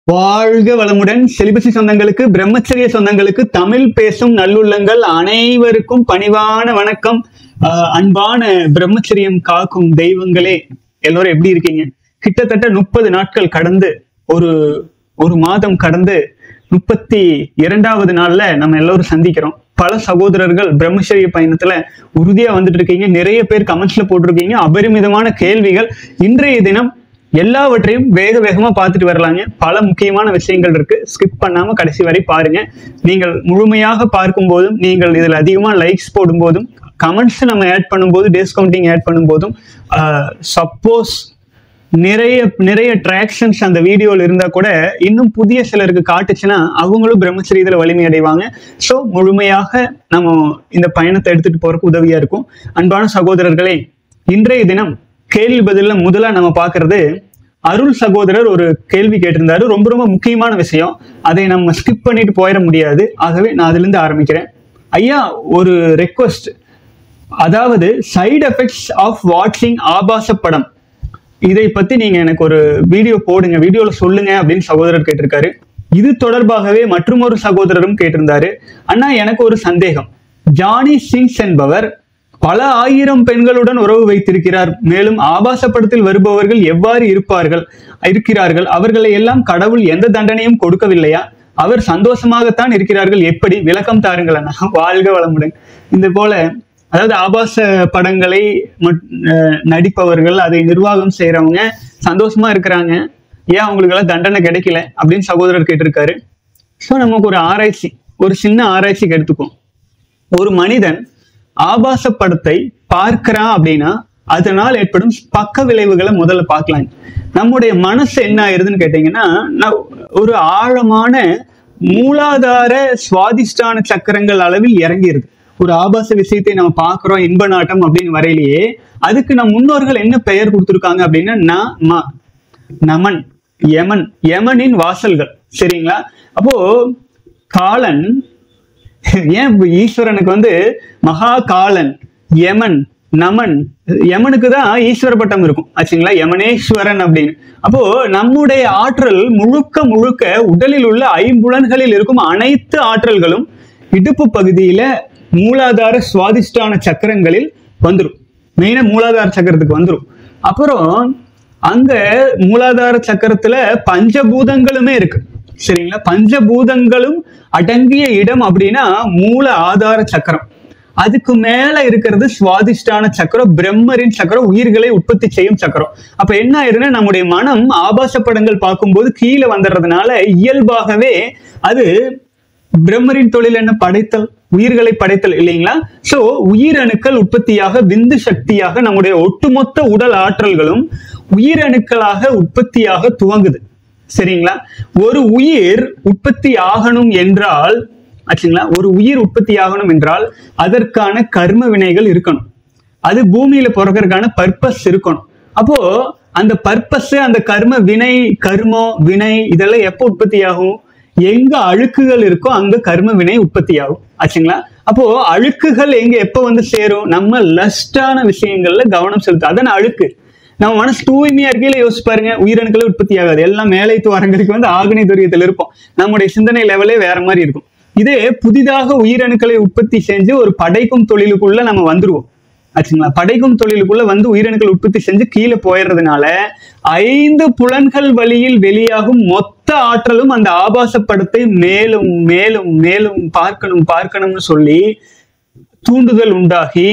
வாழ்க வளமுடன் செலிபசி சொந்தங்களுக்கு பிரம்மச்சரிய சொந்தங்களுக்கு தமிழ் பேசும் நல்லுள்ளங்கள் அனைவருக்கும் பணிவான வணக்கம் ஆஹ் அன்பான பிரம்மச்சரியம் காக்கும் தெய்வங்களே எல்லாரும் எப்படி இருக்கீங்க கிட்டத்தட்ட முப்பது நாட்கள் கடந்து ஒரு ஒரு மாதம் கடந்து முப்பத்தி இரண்டாவது நாள்ல நம்ம எல்லாரும் சந்திக்கிறோம் பல சகோதரர்கள் பிரம்மச்சரிய பயணத்துல உறுதியா வந்துட்டு இருக்கீங்க நிறைய பேர் கமெண்ட்ஸ்ல போட்டிருக்கீங்க அபரிமிதமான கேள்விகள் இன்றைய தினம் எல்லாவற்றையும் வேக வேகமா பார்த்துட்டு வரலாங்க பல முக்கியமான விஷயங்கள் இருக்கு ஸ்கிப் பண்ணாம கடைசி வரை பாருங்க நீங்கள் முழுமையாக பார்க்கும் போதும் நீங்கள் இதில் அதிகமா லைக்ஸ் போடும்போதும் கமெண்ட்ஸ் நம்ம ஆட் பண்ணும்போது டிஸ்கவுண்டிங் ஆட் பண்ணும்போதும் சப்போஸ் நிறைய நிறைய ட்ராக்ஷன்ஸ் அந்த வீடியோவில் இருந்தா கூட இன்னும் புதிய சிலருக்கு காட்டுச்சுன்னா அவங்களும் பிரம்மச்சரியத்தில் வலிமை அடைவாங்க ஸோ முழுமையாக நம்ம இந்த பயணத்தை எடுத்துட்டு போறதுக்கு உதவியா இருக்கும் அன்பான சகோதரர்களே இன்றைய தினம் கேள்வி பதில்ல முதலா நம்ம பார்க்கிறது அருள் சகோதரர் ஒரு கேள்வி கேட்டிருந்தாரு ரொம்ப ரொம்ப முக்கியமான விஷயம் அதை நம்ம ஸ்கிப் பண்ணிட்டு போயிட முடியாது ஆகவே நான் அதுல இருந்து ஆரம்பிக்கிறேன் ஐயா ஒரு ரெக்வஸ்ட் அதாவது சைடு எஃபெக்ட்ஸ் ஆஃப் வாட்சிங் ஆபாச படம் இதை பத்தி நீங்க எனக்கு ஒரு வீடியோ போடுங்க வீடியோல சொல்லுங்க அப்படின்னு சகோதரர் கேட்டிருக்காரு இது தொடர்பாகவே மற்றொரு சகோதரரும் கேட்டிருந்தாரு அண்ணா எனக்கு ஒரு சந்தேகம் ஜானி சிங்ஸ் என்பவர் பல ஆயிரம் பெண்களுடன் உறவு வைத்திருக்கிறார் மேலும் ஆபாச படத்தில் வருபவர்கள் எவ்வாறு இருப்பார்கள் இருக்கிறார்கள் அவர்களை எல்லாம் கடவுள் எந்த தண்டனையும் கொடுக்கவில்லையா அவர் சந்தோஷமாகத்தான் இருக்கிறார்கள் எப்படி விளக்கம் தாருங்கள் அண்ணா வாழ்க வளமுடன் இந்த போல அதாவது ஆபாச படங்களை மட்- அஹ் நடிப்பவர்கள் அதை நிர்வாகம் செய்றவங்க சந்தோஷமா இருக்கிறாங்க ஏன் அவங்களுக்கு எல்லாம் தண்டனை கிடைக்கல அப்படின்னு சகோதரர் கேட்டிருக்காரு ஸோ நமக்கு ஒரு ஆராய்ச்சி ஒரு சின்ன ஆராய்ச்சிக்கு எடுத்துக்கும் ஒரு மனிதன் ஆபாச படத்தை பார்க்கிறான் அப்படின்னா அதனால் ஏற்படும் பக்க விளைவுகளை முதல்ல பார்க்கலாம் நம்முடைய மனசு என்ன ஆயிருதுன்னு கேட்டீங்கன்னா ந- ஒரு ஆழமான மூலாதார சுவாதிஷ்டான சக்கரங்கள் அளவில் இறங்கிருது ஒரு ஆபாச விஷயத்தை நம்ம பார்க்கிறோம் இன்ப நாட்டம் அப்படின்னு வரையிலேயே அதுக்கு நம் முன்னோர்கள் என்ன பெயர் கொடுத்துருக்காங்க அப்படின்னா ந ம நமன் யமன் யமனின் வாசல்கள் சரிங்களா அப்போ காலன் ஏன் இப்ப ஈஸ்வரனுக்கு வந்து மகா காலன் யமன் நமன் யமனுக்கு தான் ஈஸ்வர பட்டம் இருக்கும் ஆச்சுங்களா யமனேஸ்வரன் அப்படின்னு அப்போ நம்முடைய ஆற்றல் முழுக்க முழுக்க உடலில் உள்ள ஐம்புலன்களில் இருக்கும் அனைத்து ஆற்றல்களும் இடுப்பு பகுதியில மூலாதார சுவாதிஷ்டான சக்கரங்களில் வந்துடும் மெயினா மூலாதார சக்கரத்துக்கு வந்துடும் அப்புறம் அங்க மூலாதார சக்கரத்துல பஞ்சபூதங்களுமே இருக்கு சரிங்களா பஞ்சபூதங்களும் அடங்கிய இடம் அப்படின்னா மூல ஆதார சக்கரம் அதுக்கு மேல இருக்கிறது சுவாதிஷ்டான சக்கரம் பிரம்மரின் சக்கரம் உயிர்களை உற்பத்தி செய்யும் சக்கரம் அப்ப என்ன ஆயிருன்னா நம்முடைய மனம் ஆபாச படங்கள் பார்க்கும்போது கீழே வந்துடுறதுனால இயல்பாகவே அது பிரம்மரின் தொழில் என்ன படைத்தல் உயிர்களை படைத்தல் இல்லைங்களா சோ உயிரணுக்கள் உற்பத்தியாக விந்து சக்தியாக நம்முடைய ஒட்டுமொத்த உடல் ஆற்றல்களும் உயிரணுக்களாக உற்பத்தியாக துவங்குது சரிங்களா ஒரு உயிர் உற்பத்தி ஆகணும் என்றால் ஆச்சுங்களா ஒரு உயிர் உற்பத்தி ஆகணும் என்றால் அதற்கான கர்ம வினைகள் இருக்கணும் அது பூமியில பிறக்கறதுக்கான பர்பஸ் இருக்கணும் அப்போ அந்த பர்பஸ் அந்த கர்ம வினை கர்மம் வினை இதெல்லாம் எப்போ உற்பத்தி ஆகும் எங்க அழுக்குகள் இருக்கோ அங்க கர்ம வினை உற்பத்தி ஆகும் ஆச்சுங்களா அப்போ அழுக்குகள் எங்க எப்போ வந்து சேரும் நம்ம லஸ்டான விஷயங்கள்ல கவனம் செலுத்தும் அதான அழுக்கு நம்ம மனசு தூய்மையா இருக்கையில யோசிச்சு பாருங்க உயிரணுக்கள் உற்பத்தி ஆகாது எல்லாம் மேலை துவாரங்களுக்கு வந்து ஆகனை துரியத்தில் இருப்போம் நம்முடைய சிந்தனை லெவலே வேற மாதிரி இருக்கும் இதே புதிதாக உயிரணுக்களை உற்பத்தி செஞ்சு ஒரு படைக்கும் தொழிலுக்குள்ள நம்ம வந்துருவோம் ஆச்சுங்களா படைக்கும் தொழிலுக்குள்ள வந்து உயிரணுக்கள் உற்பத்தி செஞ்சு கீழே போயிடுறதுனால ஐந்து புலன்கள் வழியில் வெளியாகும் மொத்த ஆற்றலும் அந்த ஆபாச படத்தை மேலும் மேலும் மேலும் பார்க்கணும் பார்க்கணும்னு சொல்லி தூண்டுதல் உண்டாகி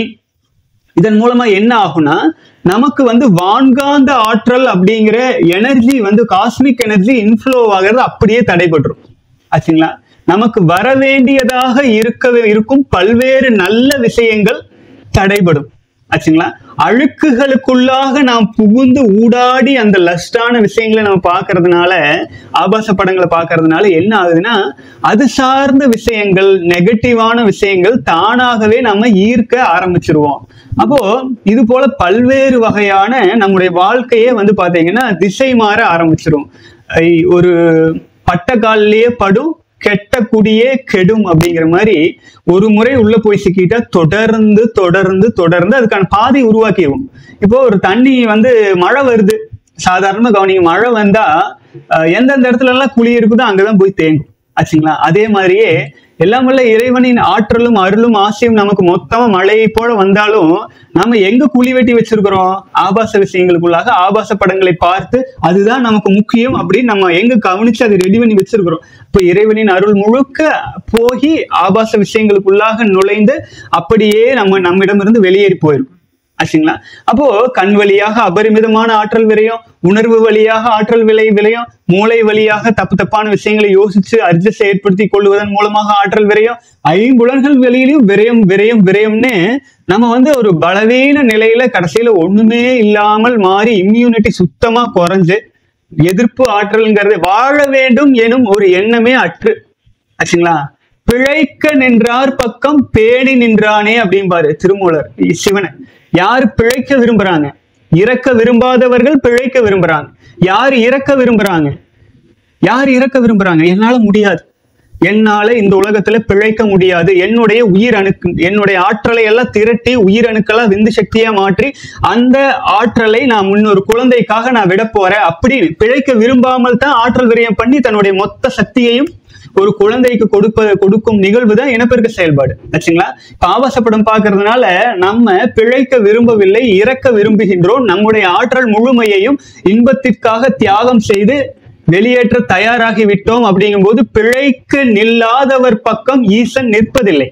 இதன் மூலமா என்ன ஆகும்னா நமக்கு வந்து வான்காந்த ஆற்றல் அப்படிங்கிற எனர்ஜி வந்து காஸ்மிக் எனர்ஜி இன்ஃப்ளோ ஆகிறது அப்படியே தடைபட்டுரும் ஆச்சுங்களா நமக்கு வர வேண்டியதாக இருக்க இருக்கும் பல்வேறு நல்ல விஷயங்கள் தடைபடும் ஆச்சுங்களா அழுக்குகளுக்குள்ளாக நாம் புகுந்து ஊடாடி அந்த லஸ்டான விஷயங்களை நம்ம பார்க்கறதுனால ஆபாச படங்களை பார்க்கறதுனால என்ன ஆகுதுன்னா அது சார்ந்த விஷயங்கள் நெகட்டிவான விஷயங்கள் தானாகவே நம்ம ஈர்க்க ஆரம்பிச்சிருவோம் அப்போ இது போல பல்வேறு வகையான நம்முடைய வாழ்க்கையே வந்து பாத்தீங்கன்னா திசை மாற ஆரம்பிச்சிரும் ஐ, ஒரு பட்ட காலிலேயே படும் கெட்ட குடியே கெடும் அப்படிங்கிற மாதிரி ஒரு முறை உள்ள போய் சிக்கிட்டா தொடர்ந்து தொடர்ந்து தொடர்ந்து அதுக்கான பாதை உருவாக்கிடுவோம் இப்போ ஒரு தண்ணி வந்து மழை வருது சாதாரணமா கவனிங்க மழை வந்தா அஹ், எந்தெந்த இடத்துல எல்லாம் குழி இருக்குதோ அங்கதான் போய் தேங்கும் ஆச்சுங்களா அதே மாதிரியே எல்லாம் வல்ல இறைவனின் ஆற்றலும் அருளும் ஆசையும் நமக்கு மொத்தமா மழையை போல வந்தாலும் நாம எங்க குழி வெட்டி வச்சிருக்கிறோம் ஆபாச விஷயங்களுக்குள்ளாக ஆபாச படங்களை பார்த்து அதுதான் நமக்கு முக்கியம் அப்படின்னு நம்ம எங்க கவனிச்சு அதை ரெடி பண்ணி வச்சிருக்கிறோம் இப்ப இறைவனின் அருள் முழுக்க போய் ஆபாச விஷயங்களுக்குள்ளாக நுழைந்து அப்படியே நம்ம நம்மிடமிருந்து வெளியேறி போயிடும் ஆச்சுங்களா அப்போ கண் வழியாக அபரிமிதமான ஆற்றல் விரையும் உணர்வு வழியாக ஆற்றல் விலை விளையும் மூளை வழியாக தப்பு தப்பான விஷயங்களை யோசிச்சு அர்ஜஸ் ஏற்படுத்தி கொள்வதன் மூலமாக ஆற்றல் விரையும் ஐம்புலன்கள் வெளியிலையும் விரயம் விரயம் விரயம்னு நம்ம வந்து ஒரு பலவீன நிலையில கடைசியில ஒண்ணுமே இல்லாமல் மாறி இம்யூனிட்டி சுத்தமா குறைஞ்சு எதிர்ப்பு ஆற்றல்ங்கிறது வாழ வேண்டும் எனும் ஒரு எண்ணமே அற்று ஆச்சுங்களா பிழைக்க நின்றார் பக்கம் பேணி நின்றானே அப்படிம்பாரு திருமூலர் சிவனை யார் பிழைக்க விரும்புறாங்க இறக்க விரும்பாதவர்கள் பிழைக்க விரும்புறாங்க யார் இறக்க விரும்புறாங்க யார் இறக்க விரும்புறாங்க என்னால முடியாது என்னால இந்த உலகத்துல பிழைக்க முடியாது என்னுடைய உயிர் அணுக்கு என்னுடைய ஆற்றலை எல்லாம் திரட்டி உயிர் அணுக்களா விந்து சக்தியா மாற்றி அந்த ஆற்றலை நான் முன்னொரு குழந்தைக்காக நான் விட போறேன் அப்படின்னு பிழைக்க விரும்பாமல் தான் ஆற்றல் விரயம் பண்ணி தன்னுடைய மொத்த சக்தியையும் ஒரு குழந்தைக்கு கொடுப்ப கொடுக்கும் நிகழ்வு தான் இனப்பெருக்க செயல்பாடு ஆச்சுங்களா இப்ப ஆபாச படம் பார்க்கறதுனால நம்ம பிழைக்க விரும்பவில்லை இறக்க விரும்புகின்றோம் நம்முடைய ஆற்றல் முழுமையையும் இன்பத்திற்காக தியாகம் செய்து வெளியேற்ற தயாராகி விட்டோம் அப்படிங்கும்போது பிழைக்க நில்லாதவர் பக்கம் ஈசன் நிற்பதில்லை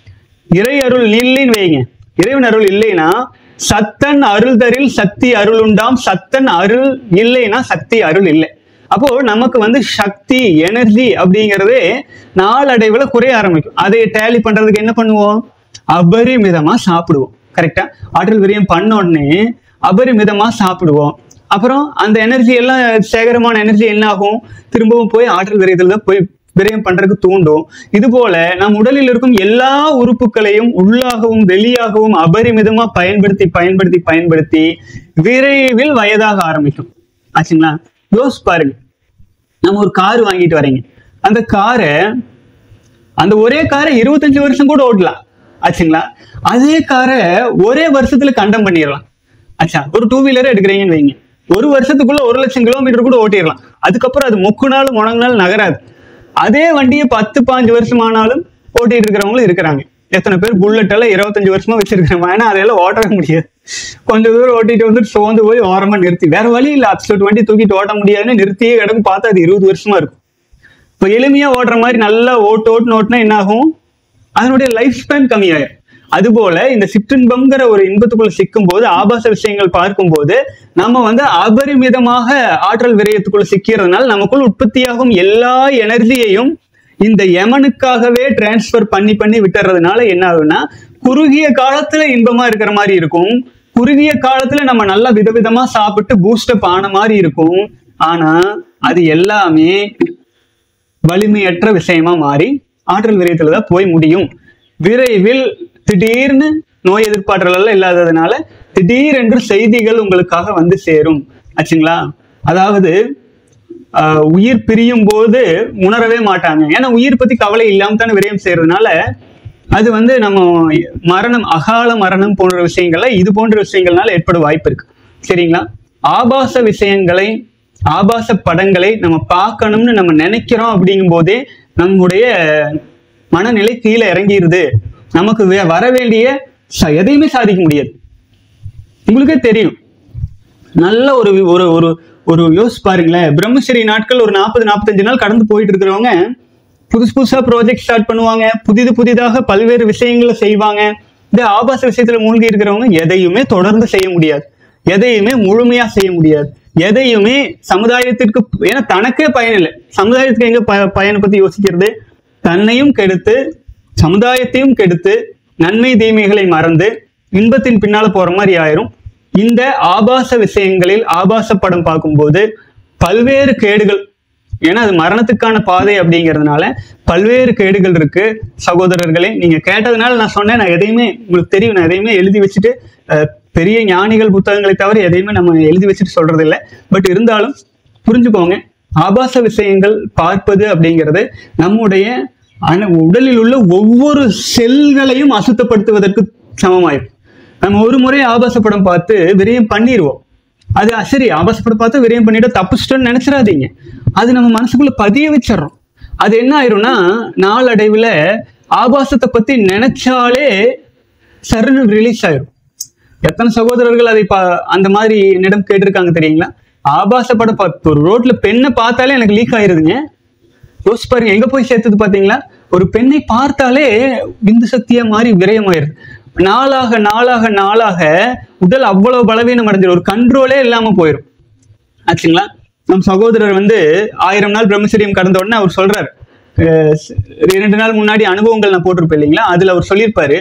இறை அருள் நில்லின்னு வைங்க இறைவன் அருள் இல்லைன்னா சத்தன் அருள்தரில் சக்தி அருள் உண்டாம் சத்தன் அருள் இல்லைன்னா சக்தி அருள் இல்லை அப்போ நமக்கு வந்து சக்தி எனர்ஜி அப்படிங்கிறதே நாளடைவுல குறைய ஆரம்பிக்கும் அதை டேலி பண்றதுக்கு என்ன பண்ணுவோம் அபரிமிதமா சாப்பிடுவோம் கரெக்டா ஆற்றல் விரியம் பண்ண உடனே அபரிமிதமா சாப்பிடுவோம் அப்புறம் அந்த எனர்ஜி எல்லாம் சேகரமான எனர்ஜி என்ன ஆகும் திரும்பவும் போய் ஆற்றல் விரயத்துல தான் போய் விரயம் பண்றதுக்கு தூண்டும் இது போல நம் உடலில் இருக்கும் எல்லா உறுப்புகளையும் உள்ளாகவும் வெளியாகவும் அபரிமிதமா பயன்படுத்தி பயன்படுத்தி பயன்படுத்தி விரைவில் வயதாக ஆரம்பிக்கும் ஆச்சுங்களா யோசிச்சு பாருங்க நம்ம ஒரு கார் வாங்கிட்டு வரீங்க அந்த காரை அந்த ஒரே காரை இருபத்தஞ்சு வருஷம் கூட ஓட்டலாம் ஆச்சுங்களா அதே காரை ஒரே வருஷத்துல கண்டம் பண்ணிடலாம் ஆச்சா ஒரு டூ வீலர் எடுக்கிறீங்கன்னு வைங்க ஒரு வருஷத்துக்குள்ள ஒரு லட்சம் கிலோமீட்டர் கூட ஓட்டிடலாம் அதுக்கப்புறம் அது முக்குனாலும் முணங்கினாலும் நகராது அதே வண்டியை பத்து பாஞ்சு வருஷம் ஆனாலும் ஓட்டிட்டு இருக்கிறவங்களும் இருக்கிறாங்க எத்தனை பேர் புல்லட் எல்லாம் இருபத்தஞ்சு வருஷமா வச்சிருக்காங்க ஏன்னா அதெல்லாம் ஓட்டவே முடியாது கொஞ்ச தூரம் ஓட்டிட்டு வந்துட்டு சோர்ந்து போய் ஓரமா நிறுத்தி வேற வழி இல்லை அப்சோட் வண்டி தூக்கிட்டு ஓட்ட முடியாதுன்னு நிறுத்தியே கிடக்கும் பார்த்தா அது இருபது வருஷமா இருக்கும் இப்போ எளிமையா ஓட்டுற மாதிரி நல்லா ஓட்டு ஓட்டுன்னு ஓட்டுனா என்ன ஆகும் அதனுடைய லைஃப் ஸ்பேன் கம்மியாயிரும் அதுபோல இந்த சிற்றின்பம்ங்கிற ஒரு இன்பத்துக்குள்ள சிக்கும் போது ஆபாச விஷயங்கள் பார்க்கும்போது நம்ம வந்து அபரிமிதமாக ஆற்றல் விரயத்துக்குள்ள சிக்கிறதுனால நமக்குள் உற்பத்தியாகும் எல்லா எனர்ஜியையும் இந்த யமனுக்காகவே டிரான்ஸ்ஃபர் பண்ணி பண்ணி விட்டுறதுனால என்ன ஆகும்னா குறுகிய காலத்துல இன்பமா இருக்கிற மாதிரி இருக்கும் குறுகிய காலத்துல நம்ம நல்லா விதவிதமா சாப்பிட்டு பூஸ்டப் ஆன மாதிரி இருக்கும் ஆனா அது எல்லாமே வலிமையற்ற விஷயமா மாறி ஆற்றல் விரயத்துல தான் போய் முடியும் விரைவில் திடீர்னு நோய் எதிர்ப்பாற்றல் எல்லாம் இல்லாததுனால திடீரென்று செய்திகள் உங்களுக்காக வந்து சேரும் ஆச்சுங்களா அதாவது ஆஹ், உயிர் பிரியும் போது உணரவே மாட்டாங்க ஏன்னா உயிர் பத்தி கவலை இல்லாம தானே விரயம் செய்யறதுனால அது வந்து நம்ம மரணம் அகால மரணம் போன்ற விஷயங்கள்ல இது போன்ற விஷயங்கள்னால ஏற்பட வாய்ப்பு இருக்கு சரிங்களா ஆபாச விஷயங்களை ஆபாச படங்களை நம்ம பார்க்கணும்னு நம்ம நினைக்கிறோம் அப்படிங்கும் போதே நம்முடைய மனநிலை கீழே இறங்கிருது நமக்கு வே- வர வேண்டிய ச- எதையுமே சாதிக்க முடியாது உங்களுக்கே தெரியும் நல்ல ஒரு வி- ஒரு ஒரு ஒரு யோசிச்சு பாருங்களேன் பிரம்மச்சரி நாட்கள் ஒரு நாற்பது நாற்பத்தஞ்சு நாள் கடந்து போயிட்டு இருக்கிறவங்க புதுசு புதுசா ப்ராஜெக்ட் ஸ்டார்ட் பண்ணுவாங்க புதிது புதிதாக பல்வேறு விஷயங்களை செய்வாங்க இந்த ஆபாச விஷயத்துல மூழ்கி இருக்கிறவங்க எதையுமே தொடர்ந்து செய்ய முடியாது எதையுமே முழுமையா செய்ய முடியாது எதையுமே சமுதாயத்திற்கு ஏன்னா தனக்கே பயன் இல்லை சமுதாயத்துக்கு எங்க ப பயனை பத்தி யோசிக்கிறது தன்னையும் கெடுத்து சமுதாயத்தையும் கெடுத்து நன்மை தீமைகளை மறந்து இன்பத்தின் பின்னால போற மாதிரி ஆயிரும் இந்த ஆபாச விஷயங்களில் ஆபாச படம் பார்க்கும்போது பல்வேறு கேடுகள் ஏன்னா அது மரணத்துக்கான பாதை அப்படிங்கிறதுனால பல்வேறு கேடுகள் இருக்கு சகோதரர்களே நீங்க கேட்டதுனால நான் சொன்னேன் நான் எதையுமே உங்களுக்கு தெரியும் நான் எதையுமே எழுதி வச்சுட்டு அஹ், பெரிய ஞானிகள் புத்தகங்களை தவிர எதையுமே நம்ம எழுதி வச்சுட்டு சொல்றது இல்லை பட் இருந்தாலும் புரிஞ்சுக்கோங்க ஆபாச விஷயங்கள் பார்ப்பது அப்படிங்கிறது நம்முடைய அன- உடலில் உள்ள ஒவ்வொரு செல்களையும் அசுத்தப்படுத்துவதற்கு சமமாயிருக்கும் நம்ம ஒரு முறை ஆபாச படம் பார்த்து விரயம் பண்ணிடுவோம் அது அஹ், சரி ஆபாசப்பட பார்த்து விரயம் பண்ணிட்டு தப்பிச்சிட்டோன்னு நினைச்சிடாதீங்க அது நம்ம மனசுக்குள்ள பதிய வச்சிடறோம் அது என்ன ஆயிரும்னா நாளடைவுல ஆபாசத்தை பத்தி நினைச்சாலே சருன்னு ரிலீஸ் ஆயிரும் எத்தனை சகோதரர்கள் அதை பா- அந்த மாதிரி என்னிடம் கேட்டிருக்காங்க தெரியுங்களா ஆபாச படம் பார்த்து ஒரு ரோட்ல பெண்ணை பார்த்தாலே எனக்கு லீக் ஆயிருதுங்க யோசிச்சு பாருங்க எங்க போய் சேர்த்தது பாத்தீங்களா ஒரு பெண்ணை பார்த்தாலே விந்து சக்தியா மாறி விரயமாயிருது நாளாக நாளாக நாளாக உடல் அவ்வளவு பலவீனம் அடைஞ்சிடும் ஒரு கண்ட்ரோலே இல்லாம போயிடும் ஆச்சுங்களா நம் சகோதரர் வந்து ஆயிரம் நாள் பிரம்மச்சரியம் கடந்த உடனே அவர் சொல்றாரு அஹ் இரண்டு நாள் முன்னாடி அனுபவங்கள் நான் போட்டிருப்பேன் இல்லைங்களா அதுல அவர் சொல்லியிருப்பாரு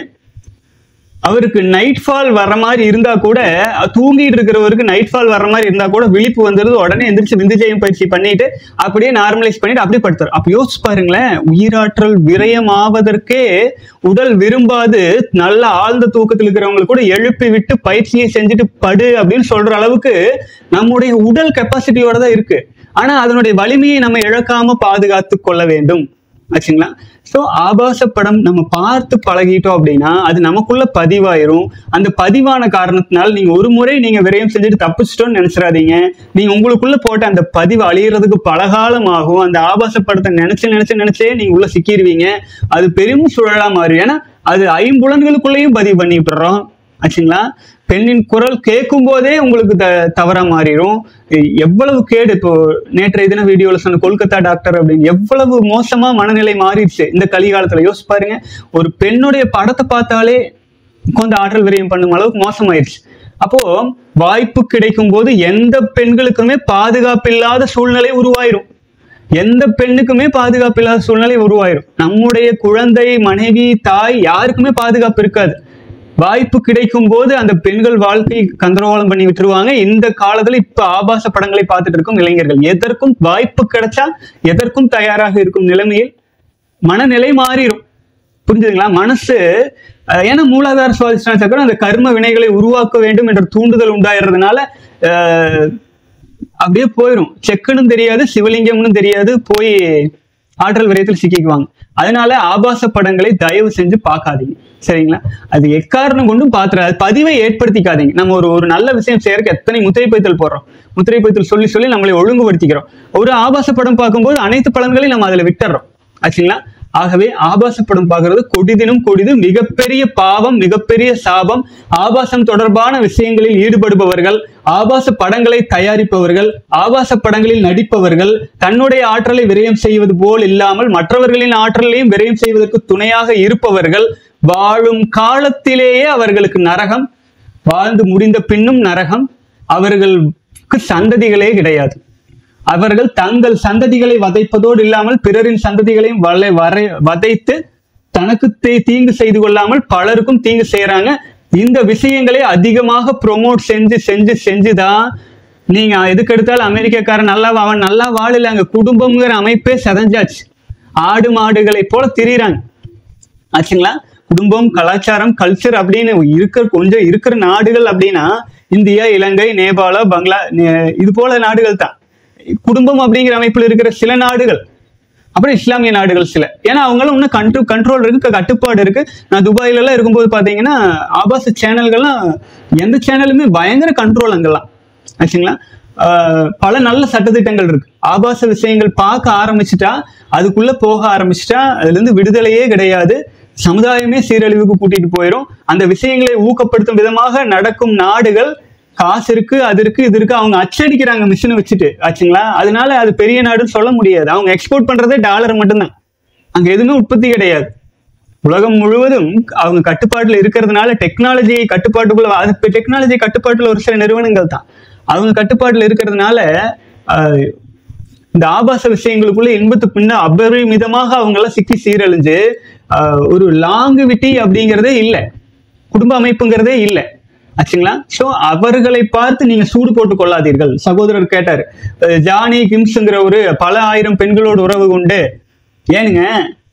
அவருக்கு நைட் ஃபால் வர்ற மாதிரி இருந்தா கூட அஹ் தூங்கிட்டு இருக்கிறவருக்கு நைட் ஃபால் வர்ற மாதிரி இருந்தா கூட விழிப்பு வந்துருது உடனே எந்திரிச்சு விந்துஜயம் பயிற்சி பண்ணிட்டு அப்படியே நார்மலைஸ் பண்ணிட்டு அப்படியே படுத்தார் அப்ப யோசிச்சு பாருங்களேன் உயிராற்றல் விரயம் ஆவதற்கே உடல் விரும்பாது நல்ல ஆழ்ந்த தூக்கத்தில் இருக்கிறவங்க கூட எழுப்பி விட்டு பயிற்சியை செஞ்சுட்டு படு அப்படின்னு சொல்ற அளவுக்கு நம்முடைய உடல் கெப்பாசிட்டியோட தான் இருக்கு ஆனா அதனுடைய வலிமையை நம்ம இழக்காம பாதுகாத்து கொள்ள வேண்டும் ஆச்சுங்களா ஸோ ஆபாச படம் நம்ம பார்த்து பழகிட்டோம் அப்படின்னா அது நமக்குள்ள பதிவாயிரும் அந்த பதிவான காரணத்தினால நீங்க ஒரு முறை நீங்க விரயம் செஞ்சுட்டு தப்பிச்சிட்டோம்னு நினைச்சிடாதீங்க நீங்க உங்களுக்குள்ள போட்ட அந்த பதிவு அழியறதுக்கு பலகாலம் ஆகும் அந்த ஆபாச படத்தை நினைச்சு நினைச்சு நினைச்சே நீங்க உள்ள சிக்கிடுவீங்க அது பெரும் சுழலா மாறும் ஏன்னா அது ஐம்புலன்களுக்குள்ளேயும் பதிவு பண்ணி விட்டுறோம் ஆச்சுங்களா பெண்ணின் குரல் கேட்கும் போதே உங்களுக்கு த தவறா மாறிடும் எ- எவ்வளவு கேடு இப்போ நேற்றைய தின வீடியோல சொன்ன கொல்கத்தா டாக்டர் அப்படின்னு எவ்வளவு மோசமா மனநிலை மாறிடுச்சு இந்த கலிகாலத்துல யோசிச்சு பாருங்க ஒரு பெண்ணுடைய படத்தை பார்த்தாலே உட்காந்து ஆற்றல் விரயம் பண்ணும் அளவுக்கு மோசமாயிருச்சு அப்போ வாய்ப்பு கிடைக்கும் போது எந்த பெண்களுக்குமே பாதுகாப்பு இல்லாத சூழ்நிலை உருவாயிரும் எந்த பெண்ணுக்குமே பாதுகாப்பு இல்லாத சூழ்நிலை உருவாயிரும் நம்முடைய குழந்தை மனைவி தாய் யாருக்குமே பாதுகாப்பு இருக்காது வாய்ப்பு கிடைக்கும் போது அந்த பெண்கள் வாழ்க்கை கந்தரகோலம் பண்ணி விட்டுருவாங்க இந்த காலத்துல இப்ப ஆபாச படங்களை பார்த்துட்டு இருக்கும் இளைஞர்கள் எதற்கும் வாய்ப்பு கிடைச்சா எதற்கும் தயாராக இருக்கும் நிலைமையில் மனநிலை மாறிடும் புரிஞ்சுதுங்களா மனசு அஹ், ஏன்னா மூலாதார சுவாதிஷ்டான சக்கரம் அந்த கர்ம வினைகளை உருவாக்க வேண்டும் என்ற தூண்டுதல் உண்டாயிறதுனால அஹ், அப்படியே போயிடும் செக்குன்னு தெரியாது சிவலிங்கம்னு தெரியாது போய் ஆற்றல் விரயத்தில் சிக்கிக்குவாங்க அதனால ஆபாச படங்களை தயவு செஞ்சு பார்க்காதீங்க சரிங்களா அது எக்காரணம் கொண்டும் பாத்துற அது பதிவை ஏற்படுத்திக்காதீங்க நம்ம ஒரு ஒரு நல்ல விஷயம் செய்யறதுக்கு எத்தனை முத்திரை பைத்தல் போடுறோம் முத்திரை பைத்தல் சொல்லி சொல்லி நம்மளை ஒழுங்குபடுத்திக்கிறோம் ஒரு ஆபாச படம் பார்க்கும்போது அனைத்து படங்களையும் நம்ம அதுல விட்டுறோம் ஆச்சுங்களா ஆகவே ஆபாச படம் பார்க்கிறது கொடிதினும் கொடிது மிகப்பெரிய பாவம் மிகப்பெரிய சாபம் ஆபாசம் தொடர்பான விஷயங்களில் ஈடுபடுபவர்கள் ஆபாச படங்களை தயாரிப்பவர்கள் ஆபாச படங்களில் நடிப்பவர்கள் தன்னுடைய ஆற்றலை விரயம் செய்வது போல் இல்லாமல் மற்றவர்களின் ஆற்றலையும் விரயம் செய்வதற்கு துணையாக இருப்பவர்கள் வாழும் காலத்திலேயே அவர்களுக்கு நரகம் வாழ்ந்து முடிந்த பின்னும் நரகம் அவர்களுக்கு சந்ததிகளே கிடையாது அவர்கள் தங்கள் சந்ததிகளை வதைப்பதோடு இல்லாமல் பிறரின் சந்ததிகளையும் வலை வரை வதைத்து தனக்கு தீ- தீங்கு செய்து கொள்ளாமல் பலருக்கும் தீங்கு செய்யறாங்க இந்த விஷயங்களை அதிகமாக ப்ரோமோட் செஞ்சு செஞ்சு செஞ்சுதான் நீங்க எதுக்கு எடுத்தாலும் அமெரிக்காக்காரன் நல்லா வா- அவன் நல்லா வாழல அங்க குடும்பம்ங்கிற அமைப்பே செதஞ்சாச்சு ஆடு மாடுகளை போல திரியிறாங்க ஆச்சுங்களா குடும்பம் கலாச்சாரம் கல்ச்சர் அப்படின்னு இருக்கிற கொஞ்சம் இருக்கிற நாடுகள் அப்படின்னா இந்தியா இலங்கை நேபாள பங்களா நே- இது போல நாடுகள் தான் குடும்பம் அப்படிங்கிற அமைப்பில் இருக்கிற சில நாடுகள் அப்புறம் இஸ்லாமிய நாடுகள் சில ஏன்னா அவங்களும் இன்னும் கண்ட்ரோ கண்ட்ரோல் இருக்கு கட்டுப்பாடு இருக்கு நான் துபாயில எல்லாம் இருக்கும்போது பாத்தீங்கன்னா ஆபாச சேனல்கள்லாம் எந்த சேனலுமே பயங்கர கண்ட்ரோல் அங்கெல்லாம் ஆச்சுங்களா ஆஹ் பல நல்ல சட்டத்திட்டங்கள் இருக்கு ஆபாச விஷயங்கள் பார்க்க ஆரம்பிச்சுட்டா அதுக்குள்ள போக ஆரம்பிச்சுட்டா அதுல இருந்து விடுதலையே கிடையாது சமுதாயமே சீரழிவுக்கு கூட்டிட்டு போயிடும் அந்த விஷயங்களை ஊக்கப்படுத்தும் விதமாக நடக்கும் நாடுகள் காசு இருக்கு அது இருக்கு இது இருக்கு அவங்க அச்சடிக்கிறாங்க மிஷினை வச்சுட்டு ஆச்சுங்களா அதனால அது பெரிய நாடுன்னு சொல்ல முடியாது அவங்க எக்ஸ்போர்ட் பண்றதே டாலர் மட்டும்தான் அங்க எதுவுமே உற்பத்தி கிடையாது உலகம் முழுவதும் அவங்க கட்டுப்பாட்டுல இருக்கிறதுனால டெக்னாலஜி கட்டுப்பாட்டுக்குள்ள அது டெக்னாலஜி கட்டுப்பாட்டுல ஒரு சில நிறுவனங்கள் தான் அவங்க கட்டுப்பாட்டுல இருக்கிறதுனால ஆஹ், இந்த ஆபாச விஷயங்களுக்குள்ள இன்பத்து பின்ன அபரிமிதமாக அவங்க எல்லாம் சிக்கி சீரழிஞ்சு ஆஹ், ஒரு லாங்குவிட்டி அப்படிங்கிறதே இல்லை குடும்ப அமைப்புங்கிறதே இல்லை ஆச்சுங்களா சோ அவர்களை பார்த்து நீங்க சூடு போட்டு கொள்ளாதீர்கள் சகோதரர் கேட்டார் அஹ், ஜானி கிம்ஸ்ங்கிற ஒரு பல ஆயிரம் பெண்களோடு உறவு கொண்டு ஏனுங்க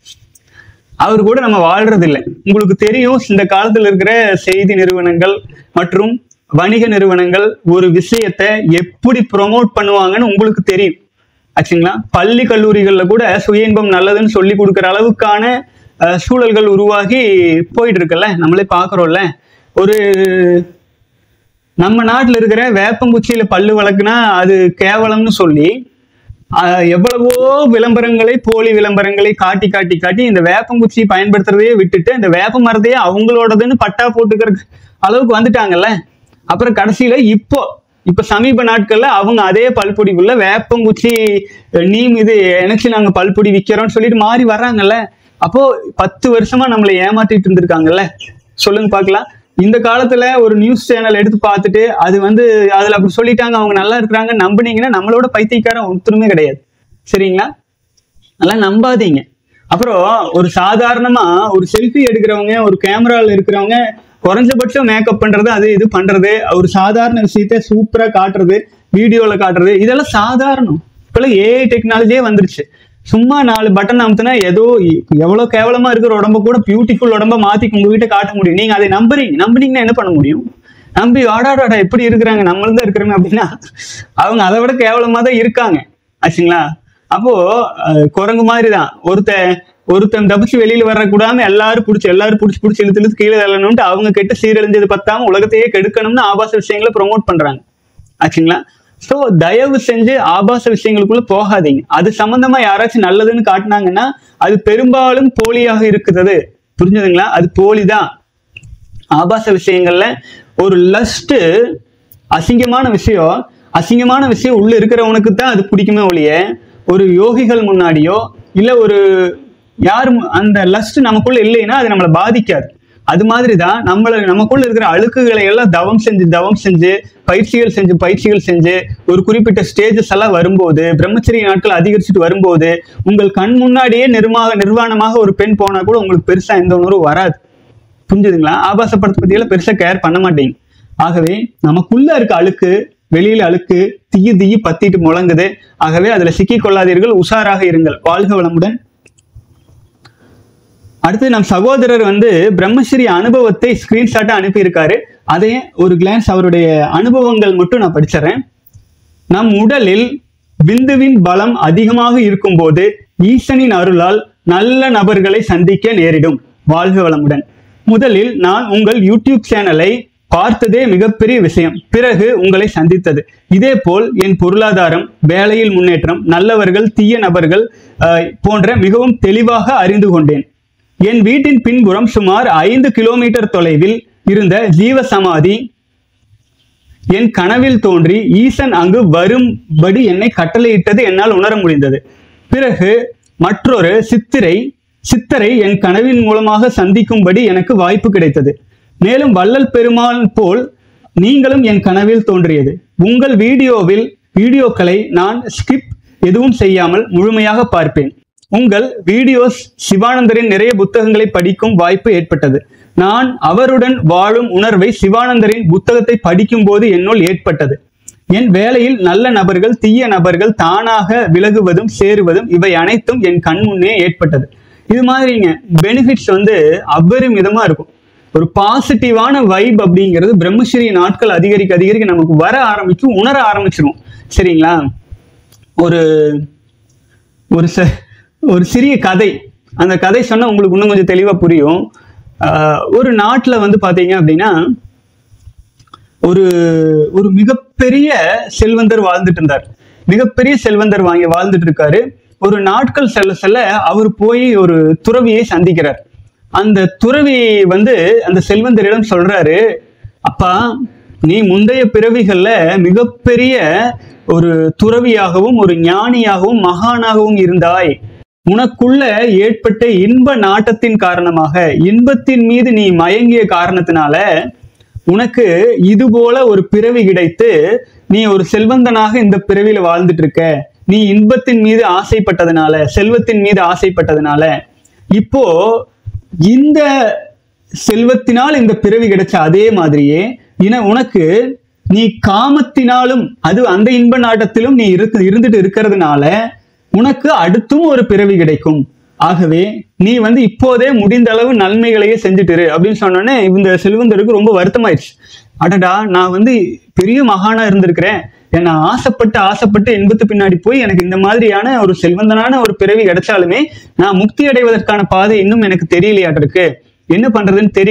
அவர் கூட நம்ம வாழ்றது இல்லை உங்களுக்கு தெரியும் இந்த காலத்துல இருக்கிற செய்தி நிறுவனங்கள் மற்றும் வணிக நிறுவனங்கள் ஒரு விஷயத்தை எப்படி ப்ரோமோட் பண்ணுவாங்கன்னு உங்களுக்கு தெரியும் ஆச்சுங்களா பள்ளி கல்லூரிகள்ல கூட சுய இன்பம் நல்லதுன்னு சொல்லி கொடுக்குற அளவுக்கான அஹ், சூழல்கள் உருவாகி போயிட்டு இருக்குல்ல நம்மளே பார்க்குறோம்ல ஒரு நம்ம நாட்டுல இருக்கிற வேப்பங்குச்சியில பல்லு வளர்க்குனா அது கேவலம்னு சொல்லி ஆஹ், எவ்வளவோ விளம்பரங்களை போலி விளம்பரங்களை காட்டி காட்டி காட்டி இந்த வேப்பங்குச்சி பயன்படுத்துறதையே விட்டுட்டு இந்த வேப்ப மரத்தையே அவங்களோடதுன்னு பட்டா போட்டுக்கிற அளவுக்கு வந்துட்டாங்கல்ல அப்புறம் கடைசியில இப்போ இப்ப சமீப நாட்கள்ல அவங்க அதே பல்பொடிக்குள்ள வேப்பங்குச்சி அஹ், நீம் இது இணைச்சு நாங்க பல்பொடி விக்கிறோம்னு சொல்லிட்டு மாறி வர்றாங்கல்ல அப்போ பத்து வருஷமா நம்மளை ஏமாத்திட்டு இருந்திருக்காங்கல்ல சொல்லுங்க பார்க்கலாம் இந்த காலத்துல ஒரு நியூஸ் சேனல் எடுத்து பார்த்துட்டு அது வந்து அதுல அப்படி சொல்லிட்டாங்க அவங்க நல்லா இருக்கிறாங்க நம்புனீங்கன்னா நம்மளோட பைத்தியக்காரன் ஒருத்தருமே கிடையாது சரிங்களா அதெல்லாம் நம்பாதீங்க அப்புறம் ஒரு சாதாரணமா ஒரு செல்ஃபி எடுக்கிறவங்க ஒரு கேமரால இருக்கிறவங்க குறைஞ்சபட்சம் மேக்கப் பண்றது அது இது பண்றது ஒரு சாதாரண விஷயத்த சூப்பரா காட்டுறது வீடியோல காட்டுறது இதெல்லாம் சாதாரணம் இப்பெல்லாம் ஏஐ டெக்னாலஜியே வந்துருச்சு சும்மா நாலு பட்டன் அமுத்துனா ஏதோ எவ்வளவு கேவலமா இருக்கிற உடம்ப கூட பியூட்டிஃபுல் உடம்ப மாத்தி உங்ககிட்ட காட்ட முடியும் நீங்க அதை நம்புறீங்க நம்புனீங்கன்னா என்ன பண்ண முடியும் நம்பி ஆடாடாடா எப்படி இருக்கிறாங்க நம்மளும் தான் இருக்கிறோங்க அப்படின்னா அவங்க அதை விட கேவலமா தான் இருக்காங்க ஆச்சுங்களா அப்போ அஹ், குரங்கு மாதிரி தான் ஒருத்தன் ஒருத்தன் தப்பிச்சு வெளியில வரக்கூடாம எல்லாரும் பிடிச்சி எல்லாரும் பிடிச்சி பிடிச்சி இழுத்து இழுத்து கீழே தள்ளணும்ட்டு அவங்க கெட்டு சீரழிஞ்சது பத்தாம உலகத்தையே கெடுக்கணும்னு ஆபாச விஷயங்களை ப்ரொமோட் பண்றாங்க ஆச்சுங்களா ஸோ தயவு செஞ்சு ஆபாச விஷயங்களுக்குள்ள போகாதீங்க அது சம்பந்தமா யாராச்சும் நல்லதுன்னு காட்டினாங்கன்னா அது பெரும்பாலும் போலியாக இருக்குது புரிஞ்சுதுங்களா அது போலி தான் ஆபாச விஷயங்கள்ல ஒரு லஸ்ட் அசிங்கமான விஷயம் அசிங்கமான விஷயம் உள்ள இருக்கிறவனுக்கு தான் அது பிடிக்குமே ஒழிய ஒரு யோகிகள் முன்னாடியோ இல்ல ஒரு யார் மு- அந்த லஸ்ட் நமக்குள்ள இல்லைன்னா அது நம்மளை பாதிக்காது அது மாதிரி தான் நம்மள நமக்குள்ள இருக்கிற அழுக்குகளை எல்லாம் தவம் செஞ்சு தவம் செஞ்சு பயிற்சிகள் செஞ்சு பயிற்சிகள் செஞ்சு ஒரு குறிப்பிட்ட ஸ்டேஜஸ் எல்லாம் வரும்போது பிரம்மச்சரிய நாட்கள் அதிகரிச்சுட்டு வரும்போது உங்கள் கண் முன்னாடியே நிர்மாக நிர்வாணமாக ஒரு பெண் போனா கூட உங்களுக்கு பெருசா எந்த உணர்வும் வராது புரிஞ்சுதுங்களா ஆபாச படத்தை பத்தியெல்லாம் பெருசா கேர் பண்ண மாட்டீங்க ஆகவே நமக்குள்ள இருக்க அழுக்கு வெளியில அழுக்கு தீய தீய பத்திட்டு முழங்குது ஆகவே அதுல சிக்கிக் கொள்ளாதீர்கள் உஷாராக இருங்கள் வாழ்க வளமுடன் அடுத்து நம் சகோதரர் வந்து பிரம்மஸ்ரீ அனுபவத்தை ஸ்கிரீன்ஷாட்டா அனுப்பியிருக்காரு அதையே ஒரு கிளான்ஸ் அவருடைய அனுபவங்கள் மட்டும் நான் படிச்சிடறேன் நம் உடலில் விந்துவின் பலம் அதிகமாக இருக்கும்போது ஈசனின் அருளால் நல்ல நபர்களை சந்திக்க நேரிடும் வாழ்க வளமுடன் முதலில் நான் உங்கள் யூடியூப் சேனலை பார்த்ததே மிகப்பெரிய விஷயம் பிறகு உங்களை சந்தித்தது இதேபோல் என் பொருளாதாரம் வேலையில் முன்னேற்றம் நல்லவர்கள் தீய நபர்கள் அஹ், போன்ற மிகவும் தெளிவாக அறிந்து கொண்டேன் என் வீட்டின் பின்புறம் சுமார் ஐந்து கிலோமீட்டர் தொலைவில் இருந்த ஜீவ சமாதி என் கனவில் தோன்றி ஈசன் அங்கு வரும்படி என்னை கட்டளையிட்டது என்னால் உணர முடிந்தது பிறகு மற்றொரு சித்திரை சித்தரை என் கனவின் மூலமாக சந்திக்கும்படி எனக்கு வாய்ப்பு கிடைத்தது மேலும் வள்ளல் பெருமாள் போல் நீங்களும் என் கனவில் தோன்றியது உங்கள் வீடியோவில் வீடியோக்களை நான் ஸ்கிப் எதுவும் செய்யாமல் முழுமையாக பார்ப்பேன் உங்கள் வீடியோஸ் சிவானந்தரின் நிறைய புத்தகங்களை படிக்கும் வாய்ப்பு ஏற்பட்டது நான் அவருடன் வாழும் உணர்வை சிவானந்தரின் புத்தகத்தை படிக்கும்போது என்னுள் ஏற்பட்டது என் வேலையில் நல்ல நபர்கள் தீய நபர்கள் தானாக விலகுவதும் சேருவதும் இவை அனைத்தும் என் கண் முன்னே ஏற்பட்டது இது மாதிரிங்க பெனிஃபிட்ஸ் வந்து அபரிமிதமா இருக்கும் ஒரு பாசிட்டிவான வைப் அப்படிங்கிறது பிரம்மஸ்ரீ நாட்கள் அதிகரிக்க அதிகரிக்க நமக்கு வர ஆரம்பிக்கும் உணர ஆரம்பிச்சிரும் சரிங்களா ஒரு ஒரு ச ஒரு சிறிய கதை அந்த கதை சொன்னா உங்களுக்கு இன்னும் கொஞ்சம் தெளிவா புரியும் ஆஹ் ஒரு நாட்டுல வந்து பாத்தீங்க அப்படின்னா ஒரு ஒரு மிகப்பெரிய செல்வந்தர் வாழ்ந்துட்டு இருந்தார் மிகப்பெரிய செல்வந்தர் வாங்கி வாழ்ந்துட்டு இருக்காரு ஒரு நாட்கள் செல்ல செல்ல அவர் போய் ஒரு துறவியை சந்திக்கிறார் அந்த துறவி வந்து அந்த செல்வந்தரிடம் சொல்றாரு அப்பா நீ முந்தைய பிறவிகள்ல மிகப்பெரிய ஒரு துறவியாகவும் ஒரு ஞானியாகவும் மகானாகவும் இருந்தாய் உனக்குள்ள ஏற்பட்ட இன்ப நாட்டத்தின் காரணமாக இன்பத்தின் மீது நீ மயங்கிய காரணத்தினால உனக்கு இது போல ஒரு பிறவி கிடைத்து நீ ஒரு செல்வந்தனாக இந்த பிறவியில வாழ்ந்துட்டு இருக்க நீ இன்பத்தின் மீது ஆசைப்பட்டதுனால செல்வத்தின் மீது ஆசைப்பட்டதுனால இப்போ இந்த செல்வத்தினால் இந்த பிறவி கிடைச்ச அதே மாதிரியே இன உனக்கு நீ காமத்தினாலும் அது அந்த இன்ப நாட்டத்திலும் நீ இருக்கு இருந்துட்டு இருக்கிறதுனால உனக்கு அடுத்தும் ஒரு பிறவி கிடைக்கும் ஆகவே நீ வந்து இப்போதே முடிந்த அளவு நன்மைகளையே செஞ்சுட்டு இரு அப்படின்னு சொன்னோன்னே இந்த செல்வந்தருக்கு ரொம்ப வருத்தமாயிடுச்சு அடடா நான் வந்து பெரிய மகானா இருந்திருக்கிறேன் என்ன ஆசைப்பட்டு ஆசைப்பட்டு இன்பத்து பின்னாடி போய் எனக்கு இந்த மாதிரியான ஒரு செல்வந்தனான ஒரு பிறவி கிடைச்சாலுமே நான் முக்தி அடைவதற்கான பாதை இன்னும் எனக்கு தெரியலையாட்டு இருக்கு என்ன பண்றதுன்னு தெரியல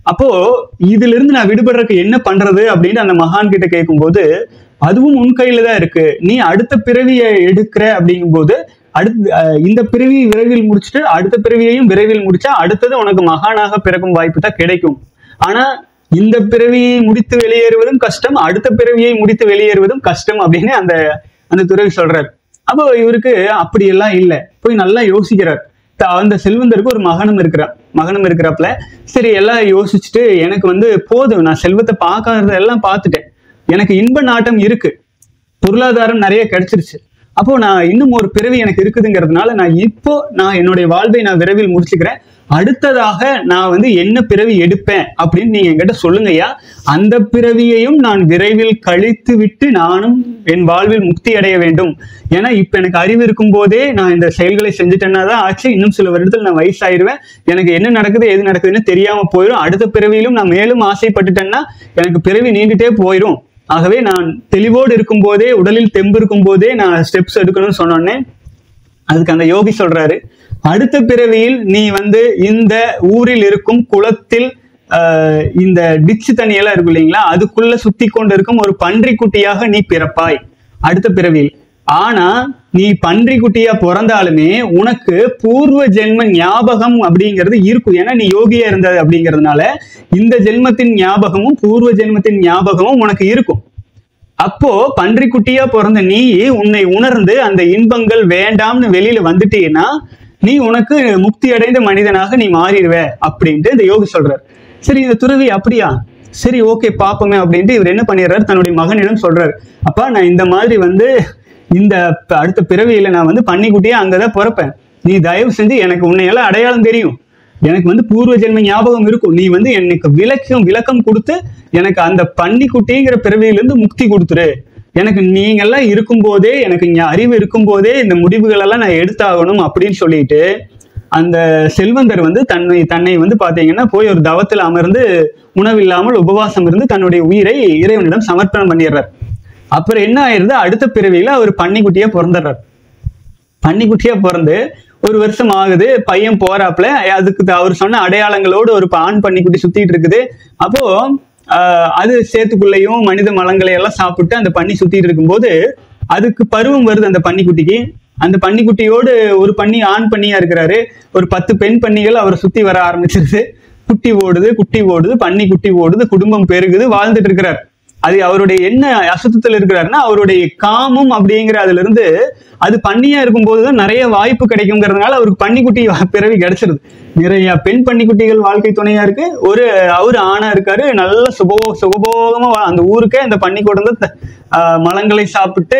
அப்போ இதுல இருந்து நான் விடுபடுறதுக்கு என்ன பண்றது அப்படின்னு அந்த மகான் கிட்ட கேட்கும்போது அதுவும் உன் கையில தான் இருக்கு நீ அடுத்த பிறவியை எடுக்கிற அப்படிங்கும்போது அடுத்து அஹ், இந்த பிறவி விரைவில் முடிச்சுட்டு அடுத்த பிறவியையும் விரைவில் முடிச்சா அடுத்தது உனக்கு மகானாக பிறக்கும் வாய்ப்பு தான் கிடைக்கும் ஆனா இந்த பிறவியை முடித்து வெளியேறுவதும் கஷ்டம் அடுத்த பிறவியை முடித்து வெளியேறுவதும் கஷ்டம் அப்படின்னு அந்த அந்த துறவி சொல்றார் அப்போ இவருக்கு அப்படி எல்லாம் இல்லை போய் நல்லா யோசிக்கிறார் த- அந்த செல்வந்தருக்கு ஒரு மகனும் இருக்கிறான் மகனும் இருக்கிறப்பல சரி எல்லாம் யோசிச்சுட்டு எனக்கு வந்து போதும் நான் செல்வத்தை பார்க்காதத எல்லாம் பார்த்துட்டேன் எனக்கு இன்ப நாட்டம் இருக்கு பொருளாதாரம் நிறைய கிடைச்சிருச்சு அப்போ நான் இன்னும் ஒரு பிறவி எனக்கு இருக்குதுங்கிறதுனால நான் இப்போ நான் என்னுடைய வாழ்வை நான் விரைவில் முடிச்சுக்கிறேன் அடுத்ததாக நான் வந்து என்ன பிறவி எடுப்பேன் அப்படின்னு நீங்க என்கிட்ட சொல்லுங்கய்யா அந்த பிறவியையும் நான் விரைவில் கழித்து விட்டு நானும் என் வாழ்வில் முக்தி அடைய வேண்டும் ஏன்னா இப்ப எனக்கு அறிவு இருக்கும் போதே நான் இந்த செயல்களை செஞ்சுட்டேன்னா தான் ஆச்சு இன்னும் சில வருடத்தில் நான் வயசாயிருவேன் எனக்கு என்ன நடக்குது எது நடக்குதுன்னு தெரியாம போயிடும் அடுத்த பிறவியிலும் நான் மேலும் ஆசைப்பட்டுட்டேன்னா எனக்கு பிறவி நீண்டுட்டே போயிடும் ஆகவே நான் தெளிவோடு இருக்கும் போதே உடலில் தெம்பு இருக்கும் போதே நான் ஸ்டெப்ஸ் எடுக்கணும்னு சொன்னோன்னே அதுக்கு அந்த யோகி சொல்றாரு அடுத்த பிறவியில் நீ வந்து இந்த ஊரில் இருக்கும் குளத்தில் ஆஹ், இந்த டிச்சு தண்ணியெல்லாம் இருக்கும் இல்லைங்களா அதுக்குள்ள சுத்தி கொண்டு இருக்கும் ஒரு பன்றி குட்டியாக நீ பிறப்பாய் அடுத்த பிறவியில் ஆனா நீ பன்றி குட்டியா பிறந்தாலுமே உனக்கு பூர்வ ஜென்ம ஞாபகம் அப்படிங்கிறது இருக்கும் ஏன்னா நீ யோகியா இருந்தது அப்படிங்கிறதுனால இந்த ஜென்மத்தின் ஞாபகமும் பூர்வ ஜென்மத்தின் ஞாபகமும் உனக்கு இருக்கும் அப்போ பன்றிக்குட்டியா பிறந்த நீ உன்னை உணர்ந்து அந்த இன்பங்கள் வேண்டாம்னு வெளியில வந்துட்டீன்னா நீ உனக்கு முக்தி அடைந்த மனிதனாக நீ மாறிடுவ அப்படின்ட்டு இந்த யோகி சொல்றார் சரி இந்த துறவி அப்படியா சரி ஓகே பாப்போமே அப்படின்ட்டு இவர் என்ன பண்ணிடுறாரு தன்னுடைய மகனிடம் சொல்றாரு அப்பா நான் இந்த மாதிரி வந்து இந்த ப- அடுத்த பிறவியில நான் வந்து பன்னிக்குட்டியா அங்கதான் பிறப்பேன் நீ தயவு செஞ்சு எனக்கு உன்னையெல்லாம் அடையாளம் தெரியும் எனக்கு வந்து பூர்வ ஜென்ம ஞாபகம் இருக்கும் நீ வந்து எனக்கு விளக்கம் விளக்கம் கொடுத்து எனக்கு அந்த பன்னிக்குட்டிங்கிற பிறவியிலிருந்து முக்தி கொடுத்துரு எனக்கு நீங்கெல்லாம் இருக்கும்போதே எனக்கு ஞா- அறிவு இருக்கும்போதே இந்த முடிவுகள் எல்லாம் நான் எடுத்தாகணும் அப்படின்னு சொல்லிட்டு அந்த செல்வந்தர் வந்து தன்னை தன்னை வந்து பாத்தீங்கன்னா போய் ஒரு தவத்தில் அமர்ந்து உணவில்லாமல் உபவாசம் இருந்து தன்னுடைய உயிரை இறைவனிடம் சமர்ப்பணம் பண்ணிடுறார் அப்புறம் என்ன ஆயிருது அடுத்த பிறவியில அவர் பன்னிக்குட்டியா பிறந்துடுறார் பன்னிக்குட்டியா பிறந்து ஒரு வருஷம் ஆகுது பையன் போறாப்புல அதுக்கு த- அவர் சொன்ன அடையாளங்களோடு ஒரு ப- ஆண் பன்னிக்குட்டி சுத்திட்டு இருக்குது அப்போ ஆஹ், அது சேத்துக்குள்ளேயும் மனித மலங்களை எல்லாம் சாப்பிட்டு அந்த பன்னி சுத்திட்டு இருக்கும்போது அதுக்கு பருவம் வருது அந்த பன்னிக்குட்டிக்கு அந்த பன்னிக்குட்டியோடு ஒரு பன்னி ஆண் பன்னியா இருக்கிறாரு ஒரு பத்து பெண் பன்னிகள் அவரை சுத்தி வர ஆரம்பிச்சிருது குட்டி ஓடுது குட்டி ஓடுது பன்னி குட்டி ஓடுது குடும்பம் பெருகுது வாழ்ந்துட்டு இருக்கிறார் அது அவருடைய என்ன அசுத்தத்தில் இருக்கிறாருன்னா அவருடைய காமம் அப்படிங்கிற அதுல இருந்து அது பன்னியா இருக்கும்போது தான் நிறைய வாய்ப்பு கிடைக்குங்கிறதுனால அவருக்கு பன்னிக்குட்டி வா- பிறவி கிடைச்சிருது நிறைய பெண் பன்னிக்குட்டிகள் வாழ்க்கை துணையா இருக்கு ஒரு அவரு ஆணா இருக்காரு நல்ல சுபோ சுகபோகமா வா- அந்த ஊருக்கே அந்த பன்னி கொடுந்து த- ஆஹ் மலங்களை சாப்பிட்டு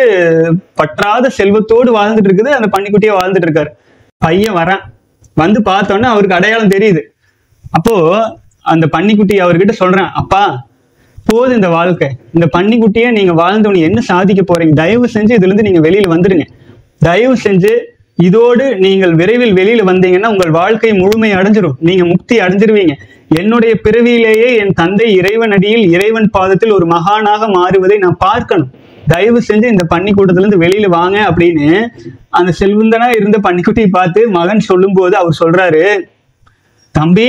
பற்றாத செல்வத்தோடு வாழ்ந்துட்டு இருக்குது அந்த பன்னிக்குட்டியா வாழ்ந்துட்டு இருக்காரு பையன் வரான் வந்து பார்த்தோன்னே அவருக்கு அடையாளம் தெரியுது அப்போ அந்த பன்னிக்குட்டி அவர்கிட்ட சொல்றேன் அப்பா போதும் இந்த வாழ்க்கை இந்த பன்னிக்குட்டியை நீங்க வாழ்ந்தவங்க என்ன சாதிக்க போறீங்க தயவு செஞ்சு இதுல இருந்து நீங்க வெளியில வந்துடுங்க தயவு செஞ்சு இதோடு நீங்கள் விரைவில் வெளியில வந்தீங்கன்னா உங்கள் வாழ்க்கை முழுமை அடைஞ்சிரும் நீங்க முக்தி அடைஞ்சிருவீங்க என்னுடைய பிறவியிலேயே என் தந்தை இறைவன் அடியில் இறைவன் பாதத்தில் ஒரு மகானாக மாறுவதை நான் பார்க்கணும் தயவு செஞ்சு இந்த பன்னிக்கூட்டத்துல இருந்து வெளியில வாங்க அப்படின்னு அந்த செல்வந்தனா இருந்த பன்னிக்குட்டியை பார்த்து மகன் சொல்லும்போது அவர் சொல்றாரு தம்பி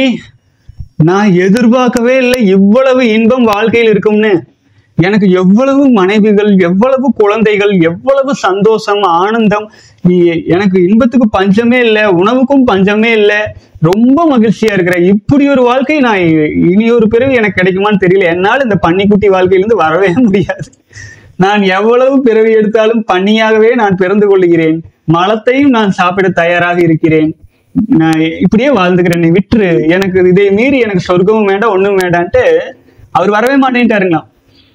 நான் எதிர்பார்க்கவே இல்லை இவ்வளவு இன்பம் வாழ்க்கையில் இருக்கும்னு எனக்கு எவ்வளவு மனைவிகள் எவ்வளவு குழந்தைகள் எவ்வளவு சந்தோஷம் ஆனந்தம் இ- எனக்கு இன்பத்துக்கு பஞ்சமே இல்லை உணவுக்கும் பஞ்சமே இல்லை ரொம்ப மகிழ்ச்சியா இருக்கிறேன் இப்படி ஒரு வாழ்க்கை நான் இ- இனி ஒரு பிறவி எனக்கு கிடைக்குமான்னு தெரியல என்னால் இந்த பன்னிக்குட்டி வாழ்க்கையிலிருந்து வரவே முடியாது நான் எவ்வளவு பிறவி எடுத்தாலும் பன்னியாகவே நான் பிறந்து கொள்கிறேன் மலத்தையும் நான் சாப்பிட தயாராக இருக்கிறேன் நான் இப்படியே வாழ்ந்துக்கிறேன் நீ விட்டுரு எனக்கு இதை மீறி எனக்கு சொர்க்கமும் வேண்டாம் ஒண்ணும் வேண்டான்ட்டு அவர் வரவே மாட்டேன்ட்டாருங்களாம்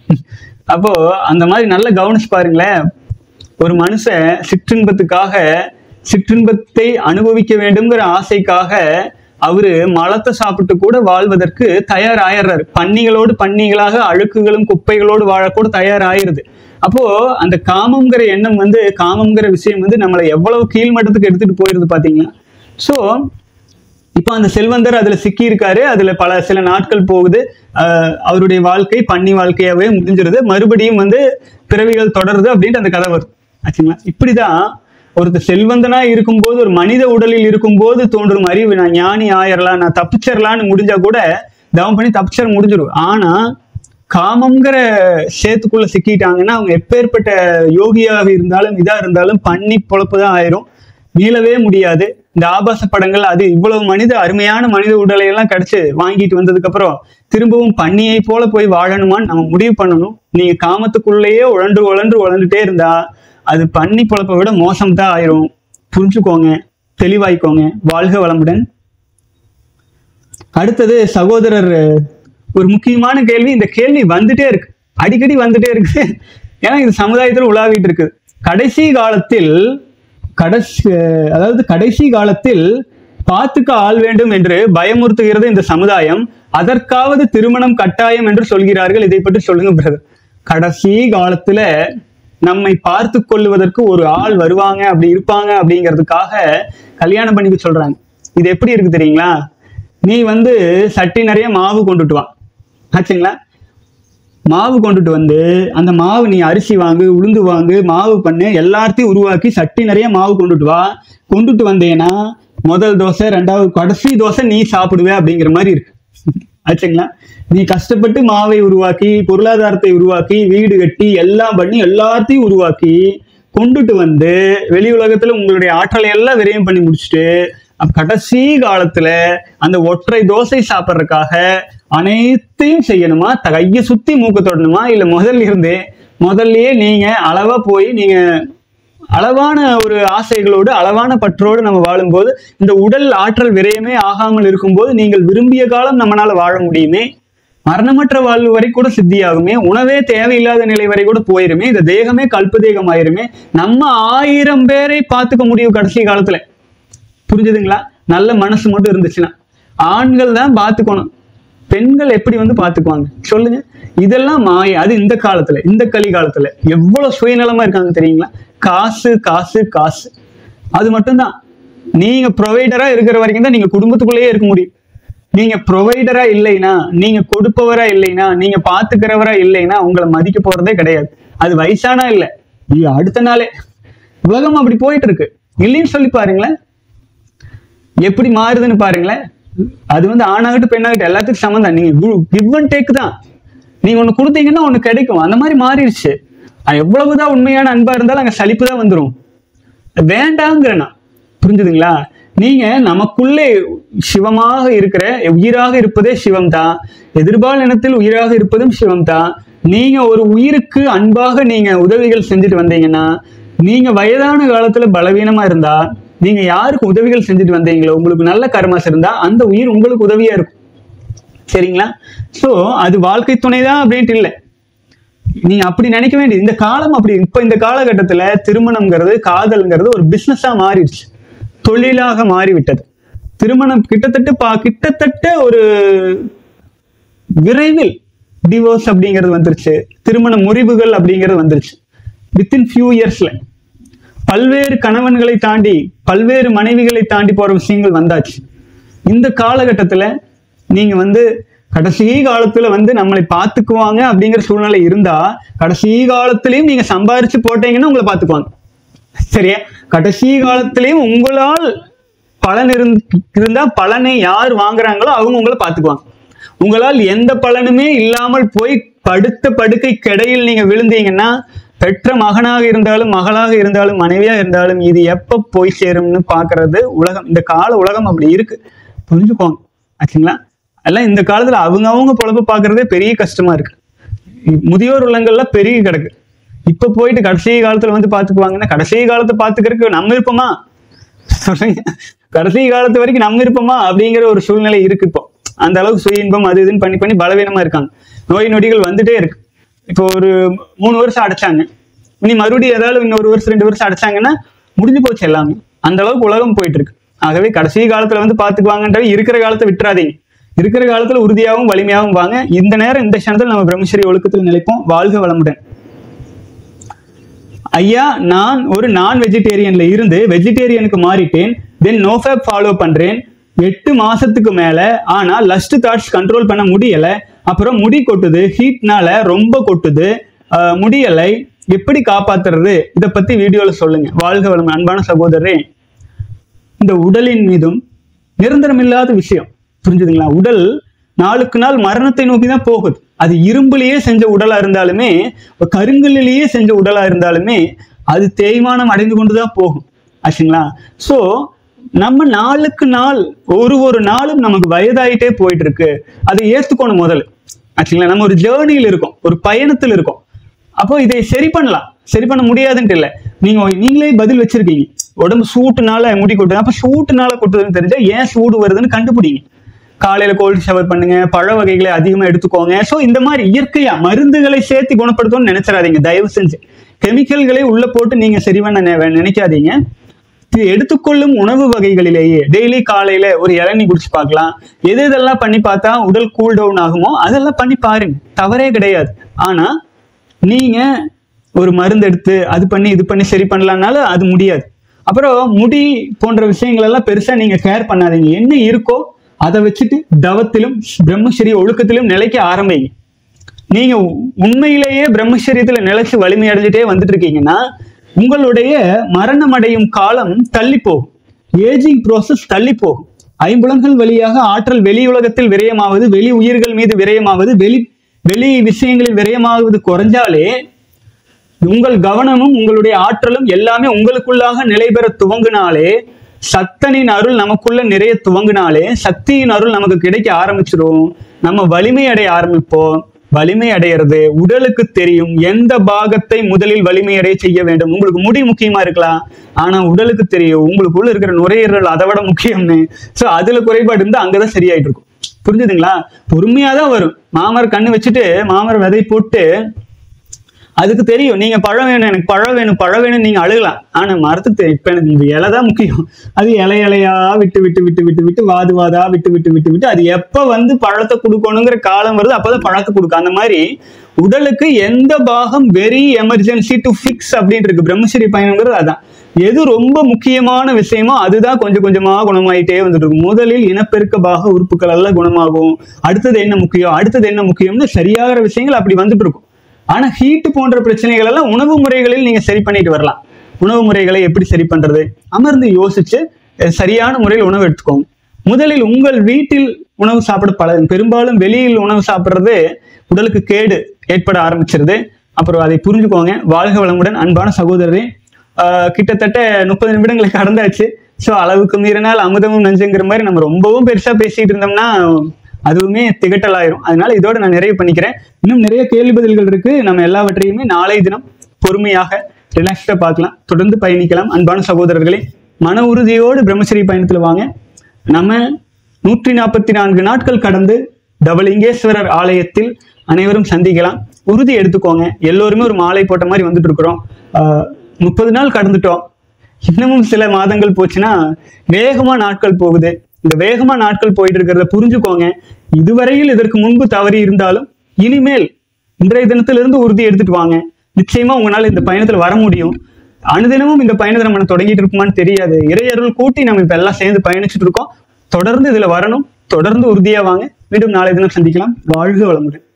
அப்போ அந்த மாதிரி நல்லா கவனிச்சு பாருங்களேன் ஒரு மனுஷன் சிற்றின்பத்துக்காக சிற்றின்பத்தை அனுபவிக்க வேண்டும்ங்கிற ஆசைக்காக அவரு மலத்தை சாப்பிட்டு கூட வாழ்வதற்கு தயார் ஆயிடுறாரு பன்னிகளோடு பன்னிகளாக அழுக்குகளும் குப்பைகளோடு வாழக்கூட தயார் ஆயிருது அப்போ அந்த காமம்ங்கிற எண்ணம் வந்து காமம்ங்கிற விஷயம் வந்து நம்மளை எவ்வளவு கீழ்மட்டத்துக்கு எடுத்துட்டு போயிருது பாத்தீங்களா சோ இப்போ அந்த செல்வந்தர் அதுல சிக்கி இருக்காரு அதுல பல சில நாட்கள் போகுது ஆஹ் அவருடைய வாழ்க்கை பன்னி வாழ்க்கையாவே முடிஞ்சிருது மறுபடியும் வந்து பிறவிகள் தொடருது அப்படின்ட்டு அந்த கதை வருது ஆச்சுங்களா இப்படிதான் ஒருத்தர் செல்வந்தனா இருக்கும்போது ஒரு மனித உடலில் இருக்கும்போது தோன்றும் அறிவு நான் ஞானி ஆயிரலாம் நான் தப்பிச்சிடலான்னு முடிஞ்சா கூட தவம் பண்ணி தப்பிச்சிட முடிஞ்சிடும் ஆனா காமங்கிற சேத்துக்குள்ள சிக்கிட்டாங்கன்னா அவங்க எப்பேற்பட்ட யோகியாக இருந்தாலும் இதா இருந்தாலும் பண்ணி பொழப்பு தான் ஆயிரும் மீளவே முடியாது இந்த ஆபாச படங்கள் அது இவ்வளவு மனித அருமையான மனித உடலை எல்லாம் கிடைச்சு வாங்கிட்டு வந்ததுக்கு அப்புறம் திரும்பவும் பண்ணியை போல போய் வாழணுமான்னு நம்ம முடிவு பண்ணணும் நீங்க காமத்துக்குள்ளேயே உழன்று உழன்று உழந்துட்டே இருந்தா அது பண்ணி பொழப்பை விட மோசம் தான் ஆயிரும் புரிஞ்சுக்கோங்க தெளிவாய்க்கோங்க வாழ்க வளமுடன் அடுத்தது சகோதரர் ஒரு முக்கியமான கேள்வி இந்த கேள்வி வந்துட்டே இருக்கு அடிக்கடி வந்துட்டே இருக்கு ஏன்னா இது சமுதாயத்தில் உலாவிட்டு இருக்கு கடைசி காலத்தில் கடைசி அதாவது கடைசி காலத்தில் பாத்துக்க ஆள் வேண்டும் என்று பயமுறுத்துகிறது இந்த சமுதாயம் அதற்காவது திருமணம் கட்டாயம் என்று சொல்கிறார்கள் இதை பற்றி சொல்லுங்க பிரதர் கடைசி காலத்துல நம்மை பார்த்து கொள்ளுவதற்கு ஒரு ஆள் வருவாங்க அப்படி இருப்பாங்க அப்படிங்கிறதுக்காக கல்யாணம் பண்ணிக்க சொல்றாங்க இது எப்படி இருக்கு தெரியுங்களா நீ வந்து சட்டி நிறைய மாவு கொண்டுட்டு வா ஆச்சுங்களா மாவு கொண்டுட்டு வந்து அந்த மாவு நீ அரிசி வாங்கு உளுந்து வாங்கு மாவு பண்ணு எல்லாத்தையும் உருவாக்கி சட்டி நிறைய மாவு கொண்டுட்டு வா கொண்டுட்டு வந்தேன்னா முதல் தோசை ரெண்டாவது கடைசி தோசை நீ சாப்பிடுவே அப்படிங்கிற மாதிரி இருக்கு ஆச்சுங்களா நீ கஷ்டப்பட்டு மாவை உருவாக்கி பொருளாதாரத்தை உருவாக்கி வீடு கட்டி எல்லாம் பண்ணி எல்லாத்தையும் உருவாக்கி கொண்டுட்டு வந்து வெளி உலகத்துல உங்களுடைய ஆற்றலை எல்லாம் விரயம் பண்ணி முடிச்சுட்டு அப்ப கடைசி காலத்துல அந்த ஒற்றை தோசை சாப்பிட்றதுக்காக அனைத்தையும் செய்யணுமா த- கையை சுத்தி மூக்கு தொடணுமா இல்ல முதல்ல இருந்தே முதல்லயே நீங்க அளவா போய் நீங்க அளவான ஒரு ஆசைகளோடு அளவான பற்றோடு நம்ம வாழும்போது இந்த உடல் ஆற்றல் விரயமே ஆகாமல் இருக்கும்போது நீங்கள் விரும்பிய காலம் நம்மளால வாழ முடியுமே மரணமற்ற வாழ்வு வரை கூட சித்தியாகுமே உணவே தேவையில்லாத நிலை வரை கூட போயிருமே இந்த தேகமே கல்ப தேகம் ஆயிருமே நம்ம ஆயிரம் பேரை பார்த்துக்க முடியும் கடைசி காலத்துல புரிஞ்சுதுங்களா நல்ல மனசு மட்டும் இருந்துச்சுன்னா ஆண்கள் தான் பார்த்துக்கணும் பெண்கள் எப்படி வந்து பார்த்துக்குவாங்க சொல்லுங்க இதெல்லாம் மாய அது இந்த காலத்துல இந்த கலி காலத்துல எவ்வளவு சுயநலமா இருக்காங்க தெரியுங்களா காசு காசு காசு அது மட்டும்தான் நீங்க ப்ரொவைடரா இருக்கிற வரைக்கும் தான் நீங்க குடும்பத்துக்குள்ளேயே இருக்க முடியும் நீங்க ப்ரொவைடரா இல்லைனா நீங்க கொடுப்பவரா இல்லைனா நீங்க பாத்துக்கிறவரா இல்லைனா உங்களை மதிக்க போறதே கிடையாது அது வயசானா இல்ல இது அடுத்த நாளே உலகம் அப்படி போயிட்டு இருக்கு இல்லைன்னு சொல்லி பாருங்களேன் எப்படி மாறுதுன்னு பாருங்களேன் அது வந்து ஆணாகட்டும் பெண்ணாகட்டும் எல்லாத்துக்கும் சமம் தான் நீங்க கிவ் அண்ட் டேக் தான் நீங்க ஒண்ணு கொடுத்தீங்கன்னா ஒண்ணு கிடைக்கும் அந்த மாதிரி மாறிடுச்சு அது எவ்வளவுதான் உண்மையான அன்பா இருந்தாலும் அங்க சலிப்பு தான் வந்துடும் வேண்டாங்கிறனா புரிஞ்சுதுங்களா நீங்க நமக்குள்ளே சிவமாக இருக்கிற உயிராக இருப்பதே சிவம் தான் எதிர்பால் இனத்தில் உயிராக இருப்பதும் சிவம் தான் நீங்க ஒரு உயிருக்கு அன்பாக நீங்க உதவிகள் செஞ்சுட்டு வந்தீங்கன்னா நீங்க வயதான காலத்துல பலவீனமா இருந்தா நீங்க யாருக்கு உதவிகள் செஞ்சுட்டு வந்தீங்களோ உங்களுக்கு நல்ல கர்மாஸ் இருந்தா அந்த உயிர் உங்களுக்கு உதவியா இருக்கும் சரிங்களா சோ அது வாழ்க்கை துணை தான் அப்படின்ட்டு இல்லை நீங்க அப்படி நினைக்க வேண்டியது இந்த காலம் அப்படி இப்ப இந்த காலகட்டத்துல திருமணம்ங்கிறது காதல்ங்கிறது ஒரு பிசினஸா மாறிடுச்சு தொழிலாக மாறிவிட்டது திருமணம் கிட்டத்தட்ட பா கிட்டத்தட்ட ஒரு விரைவில் டிவோர்ஸ் அப்படிங்கிறது வந்துருச்சு திருமண முறிவுகள் அப்படிங்கிறது வந்துருச்சு வித்தின் ஃபியூ இயர்ஸ்ல பல்வேறு கணவன்களை தாண்டி பல்வேறு மனைவிகளை தாண்டி போற விஷயங்கள் வந்தாச்சு இந்த காலகட்டத்துல நீங்க வந்து கடைசி காலத்துல வந்து நம்மளை பார்த்துக்குவாங்க அப்படிங்கிற சூழ்நிலை இருந்தா கடைசி காலத்திலயும் நீங்க சம்பாரிச்சு போட்டீங்கன்னா உங்களை பார்த்துக்குவாங்க சரியா கடைசி காலத்திலயும் உங்களால் பலன் இருந்- இருந்தா பலனை யார் வாங்குறாங்களோ அவங்க உங்களை பார்த்துக்குவாங்க உங்களால் எந்த பலனுமே இல்லாமல் போய் படுத்த படுக்கை கிடையில் நீங்க விழுந்தீங்கன்னா பெற்ற மகனாக இருந்தாலும் மகளாக இருந்தாலும் மனைவியா இருந்தாலும் இது எப்ப போய் சேரும்னு பாக்குறது உலகம் இந்த கால உலகம் அப்படி இருக்கு புரிஞ்சுக்கோங்க ஆச்சுங்களா எல்லாம் இந்த காலத்துல அவங்க அவங்க பொழப்ப பாக்குறதே பெரிய கஷ்டமா இருக்கு முதியோர் உள்ளங்கள்ல பெரிய கிடக்கு இப்ப போயிட்டு கடைசி காலத்துல வந்து பாத்துக்குவாங்கன்னா கடைசி காலத்தை பாத்துக்கிறதுக்கு நம்ம இருப்போமா சொல்றீங்க கடைசி காலத்து வரைக்கும் நம்ம இருப்போமா அப்படிங்கிற ஒரு சூழ்நிலை இருக்கு இப்போ அந்த அளவுக்கு சுய இன்பம் அது இதுன்னு பண்ணி பண்ணி பலவீனமா இருக்காங்க நோய் நொடிகள் வந்துட்டே இருக்கு இப்போ ஒரு மூணு வருஷம் அடைச்சாங்க இனி மறுபடியும் ஏதாவது இன்னொரு வருஷம் ரெண்டு வருஷம் அடைச்சாங்கன்னா முடிஞ்சு போச்சு எல்லாமே அந்த அளவுக்கு உலகம் போயிட்டு இருக்கு ஆகவே கடைசி காலத்துல வந்து பாத்துக்குவாங்கன்றது இருக்கிற காலத்தை விட்டுறாதீங்க இருக்கிற காலத்துல உறுதியாகவும் வலிமையாகவும் வாங்க இந்த நேரம் இந்த க்ஷணத்தில் நம்ம பிரம்மச்சரிய ஒழுக்கத்தில் நிலைப்போம் வாழ்க வளமுடன் ஐயா நான் ஒரு நான் வெஜிடேரியன்ல இருந்து வெஜிடேரியனுக்கு மாறிட்டேன் தென் நோஃபேப் ஃபாலோ பண்றேன் எட்டு மாசத்துக்கு மேல ஆனா லஸ்ட் தாட்ஸ் கண்ட்ரோல் பண்ண முடியல அப்புறம் முடி கொட்டுது ஹீட்னால ரொம்ப கொட்டுது ஆஹ் முடியலை எப்படி காப்பாத்துறது இதை பத்தி வீடியோல சொல்லுங்க வாழ்க வளம் அன்பான சகோதரரே இந்த உடலின் மீதும் நிரந்தரமில்லாத விஷயம் புரிஞ்சுதுங்களா உடல் நாளுக்கு நாள் மரணத்தை நோக்கி தான் போகுது அது இரும்புலயே செஞ்ச உடலா இருந்தாலுமே கருங்கல்லிலேயே செஞ்ச உடலா இருந்தாலுமே அது தேய்மானம் அடைந்து கொண்டு தான் போகும் ஆச்சுங்களா ஸோ நம்ம நாளுக்கு நாள் ஒரு ஒரு நாளும் நமக்கு வயதாயிட்டே போயிட்டு இருக்கு அதை ஏத்துக்கணும் முதல்ல ஆச்சுங்களா நம்ம ஒரு ஜேர்னியில் இருக்கோம் ஒரு பயணத்தில் இருக்கோம் அப்போ இதை சரி பண்ணலாம் சரி பண்ண முடியாதுன்ட்டு இல்லை நீங்க நீங்களே பதில் வச்சிருக்கீங்க உடம்பு சூட்டுனால முடி கொட்டுது அப்ப சூட்டுனால கொட்டுதுன்னு தெரிஞ்சா ஏன் சூடு வருதுன்னு கண்டுபிடிங்க காலையில கோல்டு ஷவர் பண்ணுங்க பழ வகைகளை அதிகமா எடுத்துக்கோங்க ஸோ இந்த மாதிரி இயற்கையா மருந்துகளை சேர்த்து குணப்படுத்தணும்னு நினைச்சிடாதீங்க தயவு செஞ்சு கெமிக்கல்களை உள்ள போட்டு நீங்க சரி பண்ண நெ- நினைக்காதீங்க இது எடுத்துக்கொள்ளும் உணவு வகைகளிலேயே டெய்லி காலையில ஒரு இளநீ குடிச்சு பார்க்கலாம் எது இதெல்லாம் பண்ணி பார்த்தா உடல் கூல் டவுன் ஆகுமோ அதெல்லாம் பண்ணி பாருங்க தவறே கிடையாது ஆனா நீங்க ஒரு மருந்து எடுத்து அது பண்ணி இது பண்ணி சரி பண்ணலாம்னாலும் அது முடியாது அப்புறம் முடி போன்ற விஷயங்கள் எல்லாம் பெருசா நீங்க கேர் பண்ணாதீங்க என்ன இருக்கோ அதை வச்சுட்டு தவத்திலும் பிரம்மச்சரிய ஒழுக்கத்திலும் நிலைக்க ஆரம்பிங்க நீங்க உ- உண்மையிலேயே பிரம்மச்சரியத்துல நிலைச்சு வலிமை அடைஞ்சிட்டே வந்துட்டு இருக்கீங்கன்னா உங்களுடைய மரணம் அடையும் காலம் தள்ளி போகும் ஏஜிங் ப்ராசஸ் தள்ளி போகும் ஐம்புலன்கள் வழியாக ஆற்றல் வெளி உலகத்தில் விரயமாவது வெளி உயிர்கள் மீது விரயமாவது வெளி வெளி விஷயங்களில் விரயமாவது குறைஞ்சாலே உங்கள் கவனமும் உங்களுடைய ஆற்றலும் எல்லாமே உங்களுக்குள்ளாக நிலை பெற துவங்கினாலே சத்தனின் அருள் நமக்குள்ள நிறைய துவங்கினாலே சக்தியின் அருள் நமக்கு கிடைக்க ஆரம்பிச்சிரும் நம்ம வலிமை அடைய ஆரம்பிப்போம் வலிமை அடையிறது உடலுக்கு தெரியும் எந்த பாகத்தை முதலில் வலிமை அடைய செய்ய வேண்டும் உங்களுக்கு முடி முக்கியமா இருக்கலாம் ஆனா உடலுக்கு தெரியும் உங்களுக்குள்ள இருக்கிற நுரையீரல் அதை விட முக்கியம்னு சோ அதுல குறைபாடு இருந்தா அங்கதான் சரியாயிட்டு இருக்கும் புரிஞ்சுதுங்களா பொறுமையா தான் வரும் மாமர கண்ணு வச்சுட்டு மாமர விதை போட்டு அதுக்கு தெரியும் நீங்க பழம் வேணும் எனக்கு பழம் வேணும் பழம் வேணும் நீங்க அழுகலாம் ஆனா மரத்துக்கு தெரியும் இப்ப எனக்கு இந்த இலை தான் முக்கியம் அது இலை இலையா விட்டு விட்டு விட்டு விட்டு விட்டு வாது வாதா விட்டு விட்டு விட்டு விட்டு அது எப்ப வந்து பழத்தை கொடுக்கணுங்கிற காலம் வருது அப்பதான் பழத்தை கொடுக்கும் அந்த மாதிரி உடலுக்கு எந்த பாகம் வெரி எமர்ஜென்சி டு ஃபிக்ஸ் அப்படின்னு இருக்கு பிரம்மச்சரிய பயணங்கிறது அதான் எது ரொம்ப முக்கியமான விஷயமோ அதுதான் கொஞ்சம் கொஞ்சமா குணமாயிட்டே வந்துட்டு இருக்கும் முதலில் இனப்பெருக்க பாக உறுப்புகள் எல்லாம் குணமாகும் அடுத்தது என்ன முக்கியம் அடுத்தது என்ன முக்கியம்னு சரியாகிற விஷயங்கள் அப்படி வந்துட்டு இருக்கும் ஆனா ஹீட் போன்ற பிரச்சனைகள் எல்லாம் உணவு முறைகளில் நீங்க சரி பண்ணிட்டு வரலாம் உணவு முறைகளை எப்படி சரி பண்றது அமர்ந்து யோசிச்சு அஹ், சரியான முறையில் உணவு எடுத்துக்கோங்க முதலில் உங்கள் வீட்டில் உணவு சாப்பிட பழகுங்க பெரும்பாலும் வெளியில் உணவு சாப்பிட்றது உடலுக்கு கேடு ஏற்பட ஆரம்பிச்சிருது அப்புறம் அதை புரிஞ்சுக்கோங்க வாழ்க வளமுடன் அன்பான சகோதரரே ஆஹ், கிட்டத்தட்ட முப்பது நிமிடங்களை கடந்தாச்சு ஸோ அளவுக்கு மீறினால் அமுதமும் நஞ்சுங்கிற மாதிரி நம்ம ரொம்பவும் பெருசா பேசிட்டு இருந்தோம்னா அதுவுமே திகட்டலாயிரும் அதனால இதோட நான் நிறைவு பண்ணிக்கிறேன் இன்னும் நிறைய கேள்வி பதில்கள் இருக்கு நம்ம எல்லாவற்றையுமே நாளை தினம் பொறுமையாக ரிலாக்ஸ்டா பார்க்கலாம் தொடர்ந்து பயணிக்கலாம் அன்பான சகோதரர்களே மன உறுதியோடு பிரம்மச்சரிய பயணத்துல வாங்க நம்ம நூற்றி நாற்பத்தி நான்கு நாட்கள் கடந்து தவலிங்கேஸ்வரர் ஆலயத்தில் அனைவரும் சந்திக்கலாம் உறுதி எடுத்துக்கோங்க எல்லோருமே ஒரு மாலை போட்ட மாதிரி வந்துட்டு இருக்கிறோம் முப்பது நாள் கடந்துட்டோம் இன்னமும் சில மாதங்கள் போச்சுன்னா வேகமா நாட்கள் போகுது இந்த வேகமா நாட்கள் போயிட்டு இருக்கிறத புரிஞ்சுக்கோங்க இதுவரையில் இதற்கு முன்பு தவறி இருந்தாலும் இனிமேல் இன்றைய தினத்திலிருந்து உறுதி எடுத்துட்டு வாங்க நிச்சயமா உங்களால இந்த பயணத்துல வர முடியும் அனுதினமும் இந்த பயணத்தை நம்ம தொடங்கிட்டு இருப்போமான்னு தெரியாது இறையருள் கூட்டி நம்ம இப்ப எல்லாம் சேர்ந்து பயணிச்சுட்டு இருக்கோம் தொடர்ந்து இதுல வரணும் தொடர்ந்து உறுதியா வாங்க மீண்டும் நாளை தினம் சந்திக்கலாம் வாழ்க வளமுடன்